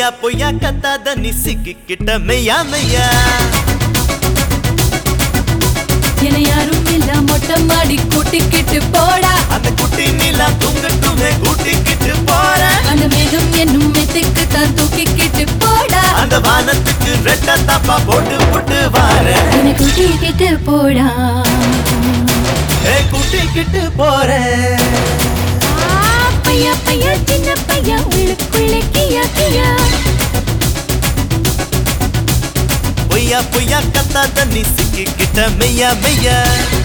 பொய்யா பொய்யா கத்தாத நீ சிக்கிக்கிட்ட மெய்யா மெய்யா என யாரும் இல்ல மொட்டை மாடி கூட்டிக்கிட்டு போடா அந்த குட்டி நீலா தூங்கட்டுமே கூட்டிக்கிட்டு போற அந்த மேகம் என்னும் மெத்துக்கு தான் தூக்கிக்கிட்டு போடா அந்த வானத்துக்கு ரெட்ட தப்பா போட்டு போட்டு வார என கூட்டிக்கிட்டு போடா ஏ கூட்டிக்கிட்டு போற ஆ, பையா பையா சின்ன பையா உள்ளுக்குள்ளே கியா கியா பொய்யா பொய்யா கத்தாத நீ சிக்கிக்கிட்ட மெய்யா மெய்யா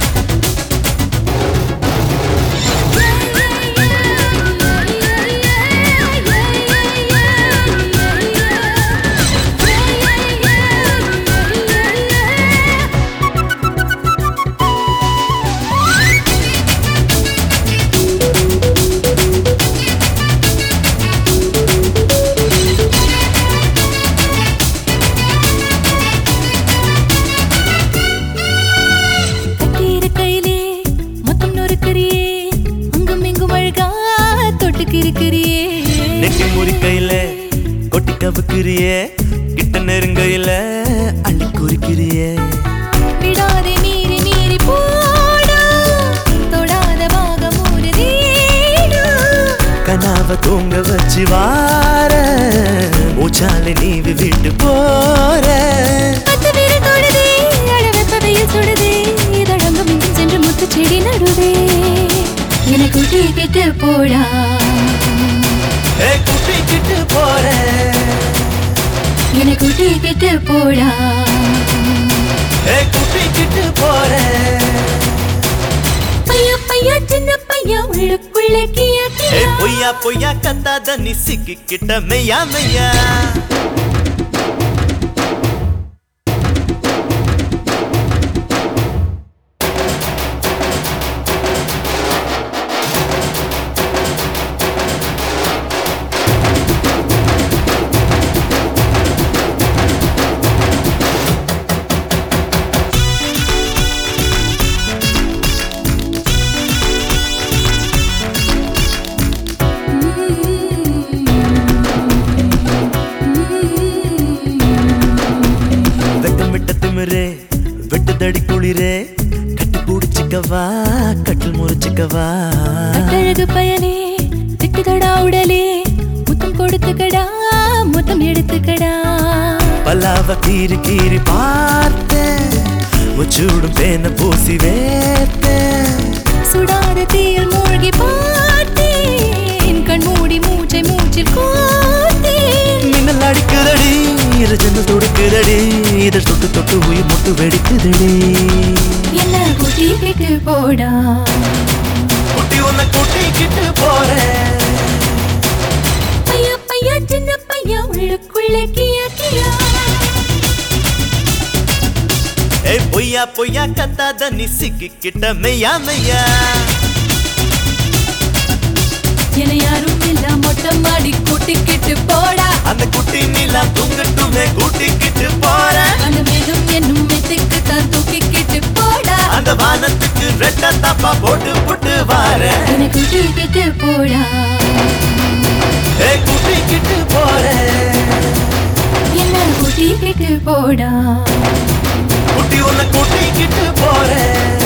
கட்டியிரு கையிலே மொத்தம் நொறுக்கிறியே அங்கும் இங்கும் அழகா தொட்டுக்கு இருக்கிறியே நெட்டி முறி கையில கொட்டி கவுக்கிறியே கிட்ட நெருங்கையில அள்ளி குறிக்கிறியே விடாதே மீறி மீறி போடா தொடாத பாகம் ஒரு கனாவ தூங்க வச்சு வார மூச்சால நீ விட்டு போற பத்து பேரு தொடுதே அழ வெப்பதையில் சுடுதே இதழங்கும் இங்கும் சென்று முத்து செடி நடுதே எனக்கு கூட்டிக்கிட்டு போடா ஏ கூட்டிக்கிட்டு போற எனக்கு கூட்டிக்கிட்டு போடா ஏ கூட்டிக்கிட்டு போற பையா பையா சின்ன பையா உள்ளுக்குள்ளே கியா ஏ கியா பொய்யா பொய்யா கத்தாத நீ சிக்கிக்கிட்ட மெய்யா மெய்யா வெட்டம் விட்ட திமிரே வெட்டுதடி குளிரே கட்டி பிடிச்சிக்கவா கட்டில் முறிச்சிக்கவா கட்டழகு பயலே திட்டுதடா உடலே முத்தம் கொடுத்துக்கடா முத்தம் எடுத்துக்கடா பல்லாவ கீறி கீறி பார்த்தேன் முச்சூடும் பேன பூசி வேத்தேன் சுடாத தீயில் மூழ்கி பார்த்தேன் கண் மூடி மூச்சை மூச்சில் கோத்தேன் மின்னல் அடிக்குதடி இரு ஜன்னல் தொடுக்குதடி இதழ் தொட்டு தொட்டு உயிர் முட்டு வெடிக்குதடி என்ன கூட்டிக்கிட்டு போடா குட்டி உன்னை கூட்டிக்கிட்டு போறேன் பையா பையா சின்ன பையா உள்ளுக்குள்ளே கியா கியா ஏய் பொய்யா பொய்யா கத்தாத நீ சிக்கிக்கிட்ட மெய்யா மெய்யா என யாரும் இல்ல மொட்டை மாடி கூட்டிக்கிட்டு போடா அந்த குட்டி நீலா தூங்கட்டுமே கூட்டிக்கிட்டு போறேன் அந்த மேகம் என்னும் மெத்துக்கு தான் தூக்கிக்கிட்டு போடா அந்த வானத்துக்கு ரெட்ட தப்பா போட்டு போட்டு வாரேன் எனக்கு கூட்டிக்கிட்டு போடா ஏய் கூட்டிக்கிட்டு போறேன் என்ன கூட்டிக்கிட்டு போடா குட்டி உன்னை கூட்டிக்கிட்டு போறேன்